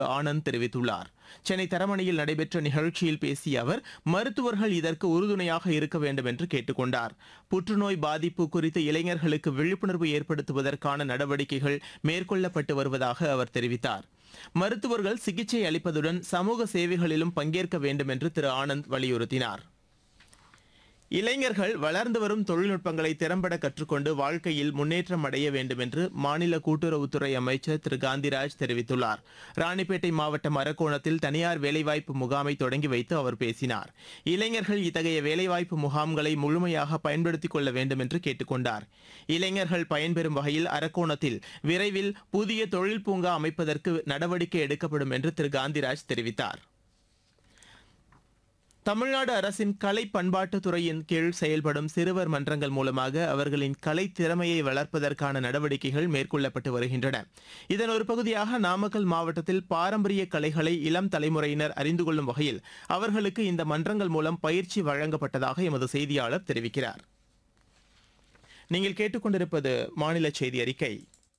ஆனந்த் தெரிவித்துள்ளார் சென்னை தரமணியில் நடைபெற்ற நிகழ்ச்சியில் பேசிய அவர் மருத்துவர்கள் இதற்கு உறுதுணையாக இருக்க வேண்டும் என்று கேட்டுக்கொண்டார் புற்றுநோய் பாதிப்பு குறித்து இளைஞர்களுக்கு விழிப்புணர்வு ஏற்படுத்துவதற்கான நடவடிக்கைகள் மேற்கொள்ளப்பட்டு வருவதாக அவர் தெரிவித்தார் மருத்துவர்கள் சிகிச்சை அளிப்பதுடன் சமூக சேவைகளிலும் பங்கேற்க வேண்டும் என்று திரு ஆனந்த் வலியுறுத்தினார் இளைஞர்கள் வளர்ந்து வரும் தொழில்நுட்பங்களை திறம்பட கற்றுக்கொண்டு வாழ்க்கையில் முன்னேற்றம் அடைய வேண்டும் என்று மாநில கூட்டுறவுத்துறை அமைச்சர் திரு காந்திராஜ் தெரிவித்துள்ளார் ராணிப்பேட்டை மாவட்டம் அரக்கோணத்தில் தனியார் வேலைவாய்ப்பு முகாமை தொடங்கி வைத்து அவர் பேசினார் இளைஞர்கள் இத்தகைய வேலைவாய்ப்பு முகாம்களை முழுமையாக பயன்படுத்திக் கொள்ள வேண்டும் என்று கேட்டுக்கொண்டார் இளைஞர்கள் பயன்பெறும் வகையில் அரக்கோணத்தில் விரைவில் புதிய தொழில் பூங்கா அமைப்பதற்கு நடவடிக்கை எடுக்கப்படும் என்று திரு காந்திராஜ் தெரிவித்தார் தமிழ்நாடு அரசின் கலை பண்பாட்டுத் துறையின் கீழ் செயல்படும் சிறுவர் மன்றங்கள் மூலமாக அவர்களின் கலை திறமையை வளர்ப்பதற்கான நடவடிக்கைகள் மேற்கொள்ளப்பட்டு வருகின்றன இதன் ஒரு பகுதியாக நாமக்கல் மாவட்டத்தில் பாரம்பரிய கலைகளை இளம் தலைமுறையினர் அறிந்து கொள்ளும் வகையில் அவர்களுக்கு இந்த மன்றங்கள் மூலம் பயிற்சி வழங்கப்பட்டதாக எமது செய்தியாளர் தெரிவிக்கிறார் நீங்கள் கேட்டுக்கொண்டிருப்பது மாநில செய்தி அறிக்கை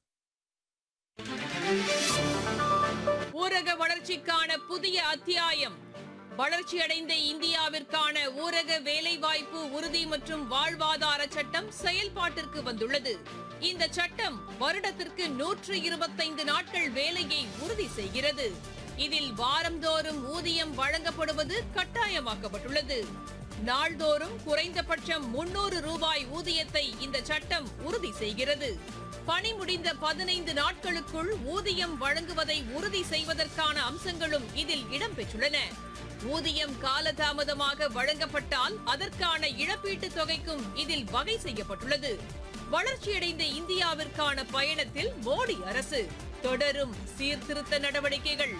ஊரக வளர்ச்சிக்கான புதிய அத்தியாயம் வளர்ச்சியடைந்த இந்தியாவிற்கான ஊரக வேலைவாய்ப்பு உறுதி மற்றும் வாழ்வாதார சட்டம் செயல்பாட்டிற்கு வந்துள்ளது இந்த சட்டம் வருடத்திற்கு நூற்று இருபத்தைந்து நாட்கள் வேலையை உறுதி செய்கிறது இதில் வாரந்தோறும் ஊதியம் வழங்கப்படுவது கட்டாயமாக்கப்பட்டுள்ளது நாள்தோறும் குறைந்தபட்சம் முன்னூறு ரூபாய் ஊதியத்தை இந்த சட்டம் உறுதி செய்கிறது பணி முடிந்த பதினைந்து நாட்களுக்குள் ஊதியம் வழங்குவதை உறுதி செய்வதற்கான அம்சங்களும் இதில் இடம்பெற்றுள்ளன ஊதியம் காலதாமதமாக வழங்கப்பட்டால் அதற்கான இழப்பீட்டுத் தொகைக்கும் இதில் வகை செய்யப்பட்டுள்ளது வளர்ச்சியடைந்த இந்தியாவிற்கான பயணத்தில் மோடி அரசு தொடரும் சீர்திருத்த நடவடிக்கைகள்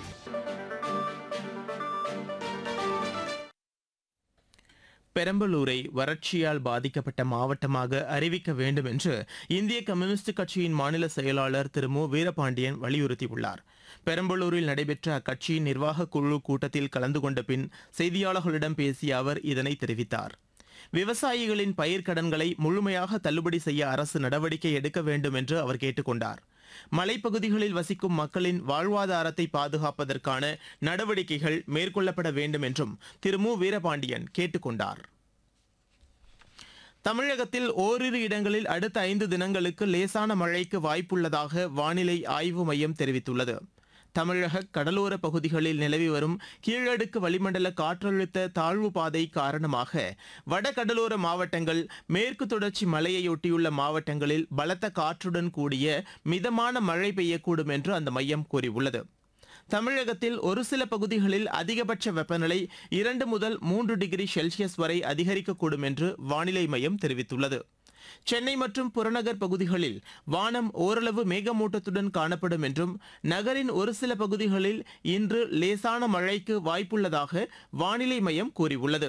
பெரம்பலூரை வறட்சியால் பாதிக்கப்பட்ட மாவட்டமாக அறிவிக்க வேண்டும் என்று இந்திய கம்யூனிஸ்ட் கட்சியின் மாநில செயலாளர் திரு மு வீரபாண்டியன் வலியுறுத்தியுள்ளார் பெரம்பலூரில் நடைபெற்ற அக்கட்சியின் நிர்வாக குழு கூட்டத்தில் கலந்து கொண்ட பின் செய்தியாளர்களிடம் பேசிய அவர் இதனை தெரிவித்தார் விவசாயிகளின் பயிர்க்கடன்களை முழுமையாக தள்ளுபடி செய்ய அரசு நடவடிக்கை எடுக்க வேண்டும் என்று அவர் கேட்டுக்கொண்டார் மலைப்பகுதிகளில் வசிக்கும் மக்களின் வாழ்வாதாரத்தை பாதுகாப்பதற்கான நடவடிக்கைகள் மேற்கொள்ளப்பட வேண்டும் என்றும் திரு மு வீரபாண்டியன் கேட்டுக்கொண்டார் தமிழகத்தில் ஓரிரு இடங்களில் அடுத்த ஐந்து தினங்களுக்கு லேசான மழைக்கு வாய்ப்புள்ளதாக வானிலை ஆய்வு மையம் தெரிவித்துள்ளது தமிழக கடலோர பகுதிகளில் நிலவி வரும் கீழடுக்கு வளிமண்டல காற்றழுத்த தாழ்வு பாதை காரணமாக வடகடலோர மாவட்டங்கள் மேற்கு தொடர்ச்சி மலையையொட்டியுள்ள மாவட்டங்களில் பலத்த காற்றுடன் கூடிய மிதமான மழை பெய்யக்கூடும் என்று அந்த மையம் கூறியுள்ளது தமிழகத்தில் ஒரு சில பகுதிகளில் அதிகபட்ச வெப்பநிலை இரண்டு முதல் மூன்று டிகிரி செல்சியஸ் வரை அதிகரிக்கக்கூடும் என்று வானிலை மையம் தெரிவித்துள்ளது சென்னை மற்றும் புறநகர் பகுதிகளில் வானம் ஓரளவு மேகமூட்டத்துடன் காணப்படும் என்றும் நகரின் ஒரு சில பகுதிகளில் இன்று லேசான மழைக்கு வாய்ப்புள்ளதாக வானிலை மையம் கூறியுள்ளது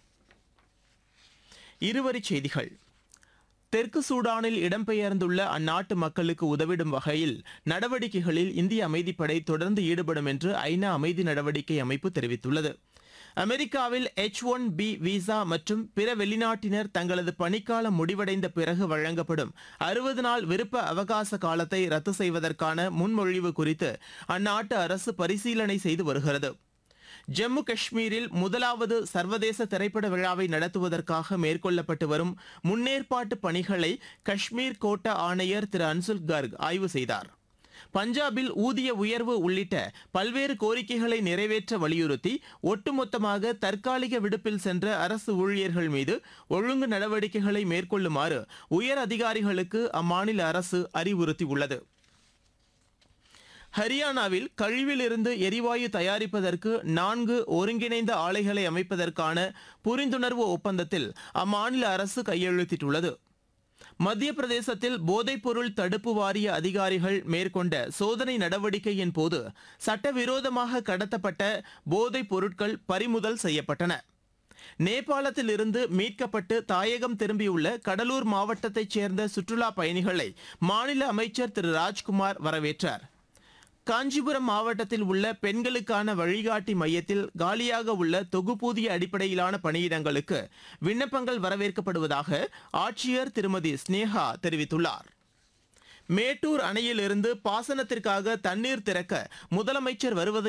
இருவரிச் செய்திகள் தெற்கு சூடானில் இடம்பெயர்ந்துள்ள அந்நாட்டு மக்களுக்கு உதவிடும் வகையில் நடவடிக்கைகளில் இந்திய அமைதிப்படை தொடர்ந்து ஈடுபடும் என்று ஐநா அமைதி நடவடிக்கை அமைப்பு தெரிவித்துள்ளது அமெரிக்காவில் எச் ஒன் பி விசா மற்றும் பிற வெளிநாட்டினர் தங்களது பணிக்காலம் முடிவடைந்த பிறகு வழங்கப்படும் அறுபது நாள் விருப்ப அவகாச காலத்தை ரத்து செய்வதற்கான முன்மொழிவு குறித்து அந்நாட்டு அரசு பரிசீலனை செய்து வருகிறது ஜம்மு காஷ்மீரில் முதலாவது சர்வதேச திரைப்பட விழாவை நடத்துவதற்காக மேற்கொள்ளப்பட்டு வரும் முன்னேற்பாட்டு பணிகளை காஷ்மீர் கோட்ட ஆணையர் திரு அன்சுல் கர்க் ஆய்வு செய்தார் பஞ்சாபில் ஊதிய உயர்வு உள்ளிட்ட பல்வேறு கோரிக்கைகளை நிறைவேற்ற வலியுறுத்தி ஒட்டுமொத்தமாக தற்காலிக விடுப்பில் சென்ற அரசு ஊழியர்கள் மீது ஒழுங்கு நடவடிக்கைகளை மேற்கொள்ளுமாறு உயர் அதிகாரிகளுக்கு அம்மாநில அரசு அறிவுறுத்தியுள்ளது ஹரியானாவில் கழிவிலிருந்து எரிவாயு தயாரிப்பதற்கு நான்கு ஒருங்கிணைந்த ஆலைகளை அமைப்பதற்கான புரிந்துணர்வு ஒப்பந்தத்தில் அம்மாநில அரசு கையெழுத்திட்டுள்ளது மத்திய பிரதேசத்தில் போதைப்பொருள் தடுப்பு வாரிய அதிகாரிகள் மேற்கொண்ட சோதனை நடவடிக்கையின் போது சட்டவிரோதமாக கடத்தப்பட்ட போதைப் பொருட்கள் பறிமுதல் செய்யப்பட்டன நேபாளத்தில் இருந்து மீட்கப்பட்டு தாயகம் திரும்பியுள்ள கடலூர் மாவட்டத்தைச் சேர்ந்த சுற்றுலா பயணிகளை மாநில அமைச்சர் திரு ராஜ்குமார் வரவேற்றார் காஞ்சிபுரம் மாவட்டத்தில் உள்ள பெண்களுக்கான வழிகாட்டி மையத்தில் காலியாக உள்ள தொகுப்பூதிய அடிப்படையிலான பணியிடங்களுக்கு விண்ணப்பங்கள் வரவேற்கப்படுவதாக ஆட்சியர் திருமதி ஸ்னேகா தெரிவித்துள்ளார் மேட்டூர் அணையிலிருந்து பாசனத்திற்காக தண்ணீர் திறக்க முதலமைச்சர் வருவதை